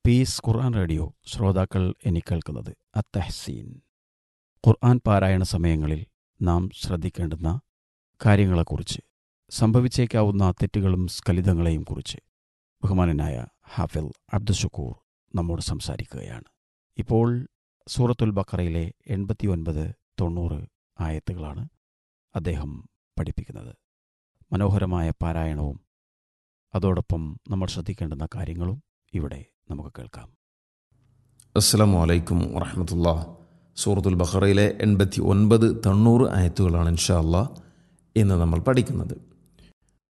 piece ഖുർആൻ radio ശ്രോതാക്കൾ ഇനി കേൾക്കുന്നത് അത്തഹ്സീൻ ഖുർആൻ പാരായണ സമയങ്ങളിൽ നാം ശ്രദ്ധിക്കേണ്ടുന്ന കാര്യങ്ങളെക്കുറിച്ച് സംഭവിച്ചേക്കാവുന്ന തെറ്റുകളും സ്ഖലിതങ്ങളെയും കുറിച്ച് ബഹുമാനനായ ഹാഫിൽ അബ്ദുഷക്കൂർ നമ്മോട് സംസാരിക്കുകയാണ് ഇപ്പോൾ സൂറത്തുൽ ബക്കറയിലെ എൺപത്തി ഒൻപത് തൊണ്ണൂറ് ആയത്തുകളാണ് അദ്ദേഹം പഠിപ്പിക്കുന്നത് മനോഹരമായ പാരായണവും അതോടൊപ്പം നമ്മൾ ശ്രദ്ധിക്കേണ്ടുന്ന കാര്യങ്ങളും ഇവിടെ നമുക്ക് കേൾക്കാം അസ്സാം വലൈക്കും വറഹമത്തുള്ള സൂറത്തുൽ ബഹറയിലെ എൺപത്തി ഒൻപത് തൊണ്ണൂറ് ആയത്തുകളാണ് ഇൻഷാ അല്ലാ ഇന്ന് നമ്മൾ പഠിക്കുന്നത്